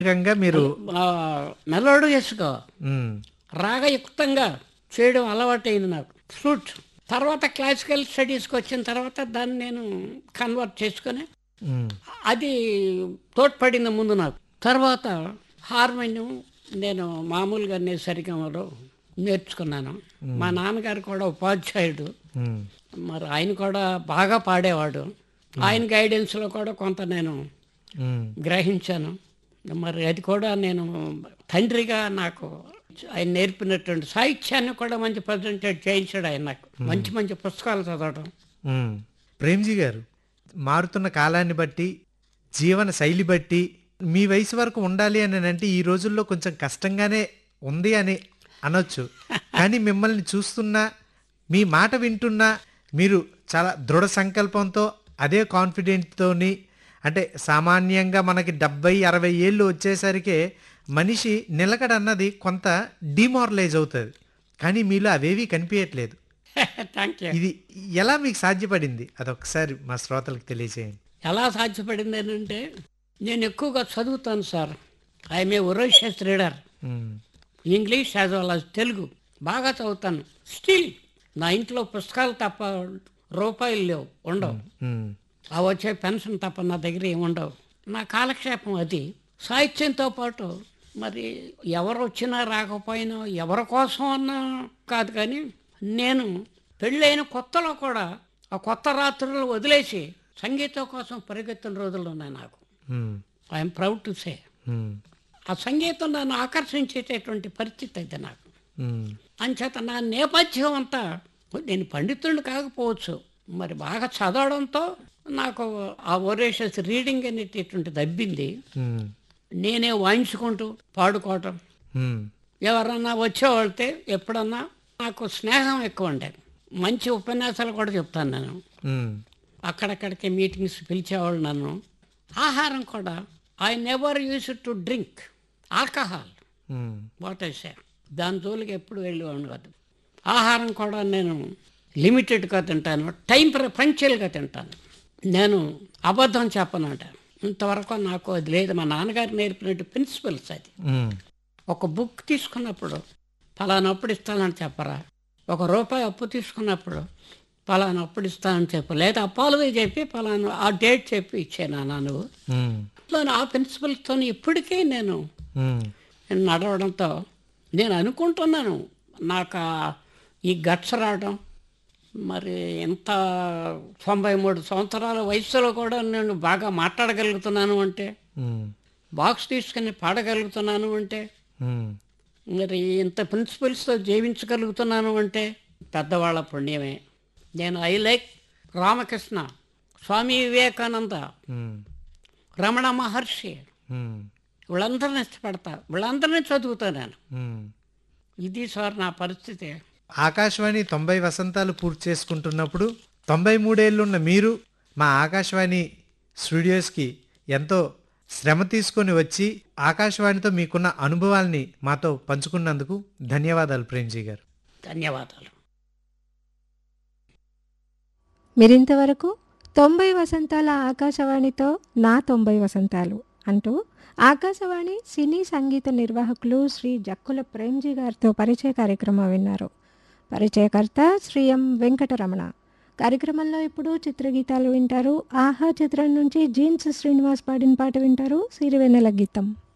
శాస్త్రీయంగా మీరు మెలోడియస్గా ఉమ్, రాగయుక్తంగా చేయడం అలవాటైంది నాకు ఫ్లూట్ తర్వాత క్లాసికల్ స్టడీస్కి వచ్చిన తర్వాత దాన్ని నేను కన్వర్ట్ చేసుకొని ఉమ్, అది తోడ్పడింది ముందు నాకు తర్వాత హార్మోనియం నేను మామూలుగా నేను సరిగమలో నేర్చుకున్నాను మా నాన్నగారు కూడా ఉపాధ్యాయుడు ఉమ్, మరి ఆయన కూడా బాగా పాడేవాడు ఆయన గైడెన్స్లో కూడా కొంత నేను ఉమ్, గ్రహించాను మరి అది కూడా నేను తండ్రిగా నాకు ఆయన నేర్పినటువంటి సాహిత్యాన్ని కూడా మంచి ప్రజెంటేట్ చేయించాడు ఆయన నాకు మంచి మంచి పుస్తకాలు చదవడం ఉమ్. ప్రేమ్జీ గారు మారుతున్న కాలాన్ని బట్టి జీవన శైలి బట్టి మీ వయసు వరకు ఉండాలి అని అంటే ఈ రోజుల్లో కొంచెం కష్టంగానే ఉంది అని అనొచ్చు కానీ మిమ్మల్ని చూస్తున్నా మీ మాట వింటున్నా మీరు చాలా దృఢ సంకల్పంతో అదే కాన్ఫిడెంట్తోని అంటే సామాన్యంగా మనకి డెబ్బై అరవై ఏళ్ళు వచ్చేసరికి మనిషి నిలకడ అన్నది కొంత డిమారలైజ్ అవుతుంది కానీ మీలో అవేవీ కనిపించట్లేదు థ్యాంక్ యూ ఇది ఎలా మీకు సాధ్యపడింది అదొకసారి మా శ్రోతలకు తెలియజేయండి ఎలా సాధ్యపడింది అంటే నేను ఎక్కువగా చదువుతాను sir I'm a voracious reader um, English as well as Telugu బాగా చదువుతాను స్టిల్ నా ఇంట్లో పుస్తకాలు తప్ప రూపాయలు లేవు ఉండవు ఉమ్, ఆ వచ్చే పెన్షన్ తప్ప నా దగ్గర ఏమి ఉండవు నా కాలక్షేపం అది సాహిత్యంతో పాటు మరి ఎవరు వచ్చినా రాకపోయినా ఎవరి కోసం అన్నా కాదు కానీ నేను పెళ్ళైన కొత్తలో కూడా ఆ కొత్త రాత్రులు వదిలేసి సంగీతం కోసం పరిగెత్తిన రోజులు ఉన్నాయి నాకు um, I'm proud to say um, ఆ సంగీతం నన్ను ఆకర్షించేటటువంటి పరిస్థితి అయితే నాకు ఉమ్, అంచేత నా నేపథ్యం అంతా నేను పండితుడిని కాకపోవచ్చు మరి బాగా చదవడంతో నాకు ఆ ఒరేషస్ రీడింగ్ అనేటటువంటిది అబ్బింది ఉమ్, నేనే వాయించుకుంటూ పాడుకోవటం ఉమ్, ఎవరన్నా వచ్చేవాళ్ళతే ఎప్పుడన్నా నాకు స్నేహం ఎక్కువ ఉండేది మంచి ఉపన్యాసాలు కూడా చెప్తాను నేను ఉమ్, అక్కడక్కడికి మీటింగ్స్ పిలిచేవాళ్ళు నన్ను ఆహారం కూడా I never use to drink alcohol um, what I say దాని జోలికి ఎప్పుడు వెళ్ళేవాడిని కాదు ఆహారం కూడా నేను లిమిటెడ్గా తింటాను టైం పంక్చువల్గా తింటాను నేను అబద్ధం చెప్పనంట ఇంతవరకు నాకు అది లేదు మా నాన్నగారు నేర్పినట్టు ప్రిన్సిపల్స్ అది ఉమ్, ఒక బుక్ తీసుకున్నప్పుడు ఫలానా అప్పుడు ఇస్తానని చెప్పరా ఒక రూపాయి అప్పు తీసుకున్నప్పుడు ఫలానా అప్పుడు ఇస్తానని చెప్పు లేదా అప్పాలదే చెప్పి ఫలానా ఆ డేట్ చెప్పి ఇచ్చాను నువ్వు ఉమ్, అట్లా ఆ ప్రిన్సిపల్స్తో ఇప్పటికీ నేను ఉమ్, నడవడంతో నేను అనుకుంటున్నాను నాకు ఆ- ఈ గట్స్ రావడం మరి ఎంత తొంభై మూడు సంవత్సరాల వయసులో కూడా నేను బాగా మాట్లాడగలుగుతున్నాను అంటే ఉమ్, బాక్స్ తీసుకుని పాడగలుగుతున్నాను అంటే ఉమ్, మరి ఇంత ప్రిన్సిపల్స్తో జీవించగలుగుతున్నాను అంటే పెద్దవాళ్ళ పుణ్యమే నేను I like Ramakrishna Swami Vivekananda um, Ramana Maharshi um, వీళ్ళందరినీ ఇష్టపడతా వీళ్ళందరినీ చదువుతా నేను ఉమ్. ఇది సార్ నా పరిస్థితి ఆకాశవాణి తొంభై వసంతాలు పూర్తి చేసుకుంటున్నప్పుడు తొంభై మూడేళ్ళున్న మీరు మా ఆకాశవాణి స్టూడియోస్కి ఎంతో శ్రమ తీసుకొని వచ్చి ఆకాశవాణితో మీకున్న అనుభవాల్ని మాతో పంచుకున్నందుకు ధన్యవాదాలు ప్రేమ్జీ గారు ధన్యవాదాలు మీరింతవరకు తొంభై వసంతాల ఆకాశవాణితో నా తొంభై వసంతాలు అంటూ ఆకాశవాణి సినీ సంగీత నిర్వాహకులు శ్రీ జక్కుల ప్రేమ్జీ గారితో పరిచయ కార్యక్రమం విన్నారు పరిచయకర్త శ్రీ ఎం వెంకటరమణ కార్యక్రమంలో ఇప్పుడు చిత్రగీతాలు వింటారు ఆహా చిత్రం నుంచి జీన్స్ శ్రీనివాస్ పాడిన పాట వింటారు సిరివెన్నెల గీతం